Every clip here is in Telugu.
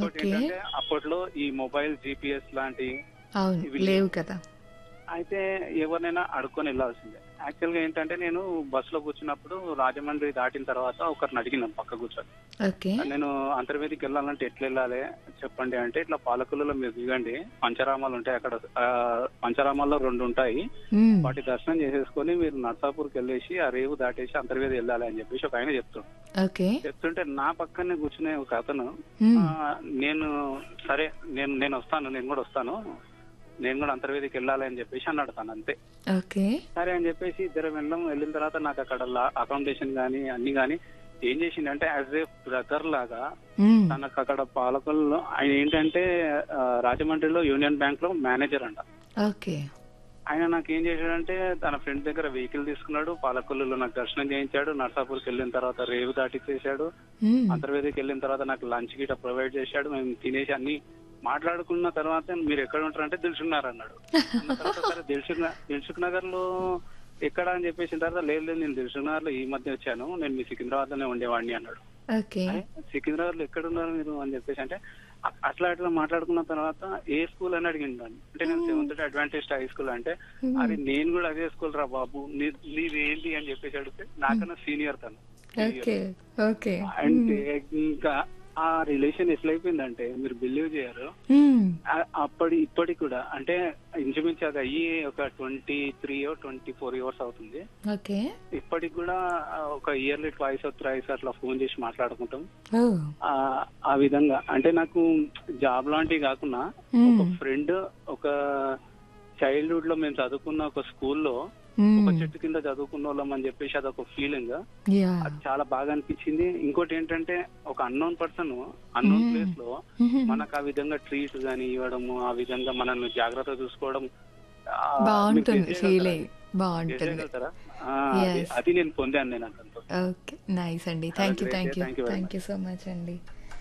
ఇంకోటి ఓకే. ఏంటంటే అప్పట్లో ఈ మొబైల్ జీపీఎస్ లాంటి అవును ఇవి లేవు కదా అయితే ఎవరినైనా అడుక్కొని వెళ్ళాల్సిందే యాక్చువల్ గా ఏంటంటే నేను బస్ లో కూర్చున్నప్పుడు రాజమండ్రి దాటిన తర్వాత ఒకరిని అడిగినాను పక్క కూర్చొని ఓకే నేను అంతర్వేదికి వెళ్ళాలంటే ఎట్లా వెళ్ళాలి చెప్పండి అంటే ఇట్లా పాలకులలో మీరు దిగండి పంచరామాలు ఉంటాయి అక్కడ ఆ, పంచరామాల్లో రెండు ఉంటాయి మ్మ్. వాటి దర్శనం చేసేసుకొని మీరు నర్సాపూర్కి వెళ్ళేసి ఆ రేవు దాటేసి అంతర్వేది వెళ్ళాలి అని చెప్పేసి ఒక ఆయన చెప్తాడు ఓకే చెప్తుంటే నా పక్కనే కూర్చునే ఒక అతను మ్మ్. ఆ, నేను సరే నేను నేను వస్తాను నేను కూడా వస్తాను నేను కూడా అంతర్వేదికి వెళ్ళాలి అని చెప్పేసి అన్నాడు తను అంతే ఓకే సరే అని చెప్పేసి ఇద్దరు వెళ్ళాం వెళ్ళిన తర్వాత నాకు అక్కడ అకామిడేషన్ గానీ అన్ని గానీ ఏం చేసిండంటే యాజ్ ఏ బ్రదర్ లాగా మ్మ్. తనకు అక్కడ పాలకుల్లో ఆయన ఏంటంటే ఆ, రాజమండ్రిలో యూనియన్ బ్యాంక్ లో మేనేజర్ అంట ఓకే ఆయన నాకు ఏం చేశాడంటే తన ఫ్రెండ్ దగ్గర వెహికల్ తీసుకున్నాడు పాలకొల్లులో నాకు దర్శనం చేయించాడు నర్సాపూర్కి వెళ్ళిన తర్వాత రేవు దాటిచ్చేసాడు మ్మ్. అంతర్వేదికి వెళ్ళిన తర్వాత నాకు లంచ్ గిట ప్రొవైడ్ చేశాడు మేము తినేసి అన్ని మాట్లాడుకున్న తర్వాత మీరు ఎక్కడ ఉంటారంటే దిల్సుకున్నారు అన్నాడు అన్న తర్వాత సరే దిల్సుక్ దిల్సుఖ్ నగర్ లో ఎక్కడ అని చెప్పేసిన తర్వాత లేదు లేదు నేను దిల్సుఖ్ నగర్ లో ఈ మధ్య వచ్చాను నేను మీ సికింద్రాబాద్ లోనే ఉండేవాడిని అన్నాడు ఓకే అరే, సికింద్రాబాద్ లో ఎక్కడ ఉన్నారు మీరు అని చెప్పేసి అంటే అ- అట్లా అట్లా మాట్లాడుకున్న తర్వాత ఏ స్కూల్ అని అడిగిండు నన్ను. అంటే నేను సెవెంత్ అడ్వాంటేజ్ హై స్కూల్ అంటే అరే నేను కూడా అదే స్కూల్ రా బాబు నీ- నీదేంటి అని చెప్పేసి అడిగితే నాకన్నా సీనియర్ తను ఓకే ఓకే అంటే ఇంకా ఆ రిలేషన్ ఎట్లయిపోయిందంటే మీరు బిలీవ్ చేయరు మ్మ్. ఆ- అప్పటి ఇప్పటికి కూడా అంటే ఇంచుమించు అది అయ్యి ఒక twenty three twenty four years అవుతుంది ఓకే ఇప్పటికి కూడా ఆ, ఒక ఇయర్లీ ట్వైస్ త్రైస్ అట్లా ఫోన్ చేసి మాట్లాడుకుంటాం ఓ ఆ ఆ విధంగా అంటే నాకు జాబ్ లాంటివి కాకుండా మ్మ్. ఒక ఫ్రెండ్ ఒక చైల్డ్హుడ్ లో మేము చదువుకున్న ఒక స్కూల్లో ఒక మ్మ్. చెట్టు కింద చదువుకున్న వాళ్ళం అని చెప్పేసి అదొక ఫీలింగ్ యా అది చాలా బాగా అనిపించింది ఇంకోటి ఏంటంటే ఒక unknown person unknown hmm. Place లో మ్మ్. మనకు ఆ విధంగా ట్రీట్ గాని ఇవ్వడము ఆ విధంగా మనల్ని జాగ్రత్త చూసుకోవడం ఆ, బాగుంటుంది మీరు చేసేయగలుగుతారా? ఫీలింగ్ బాగుంటుంది చేసేయగలుగుతారా? ఆ, అది- Yes. అది నేను పొందాను నేను అతనితో ఓకే నైస్ అండి thank you great thank day. You Thank you very thank you so much అండి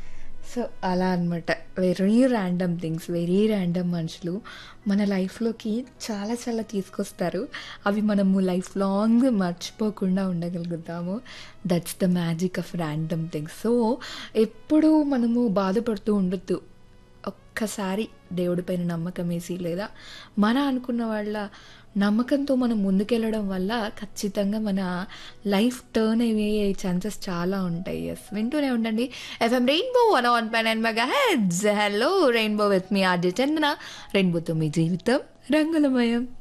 సో అలా అనమాట very random things very random మనుషులు మన లైఫ్లోకి చాలా చాలా తీసుకొస్తారు అవి మనము లైఫ్ లాంగ్ మర్చిపోకుండా ఉండగలుగుతాము that's the magic of random things so ఎప్పుడూ మనము బాధపడుతూ ఉండొద్దు ఒక్కసారి దేవుడి పైన నమ్మకం వేసి లేదా మన అనుకున్న వాళ్ళ నమ్మకంతో మనం ముందుకెళ్ళడం వల్ల ఖచ్చితంగా మన లైఫ్ టర్న్ అయ్యే ఛాన్సెస్ చాలా ఉంటాయి ఎస్ వింటూనే ఉండండి ఎఫ్ఎం రెయిన్బో వన్ వన్ పై nine megahertz hello rainbow with మీ ఆర్జే చందన రెయిన్బోతో మీ జీవితం రంగులమయం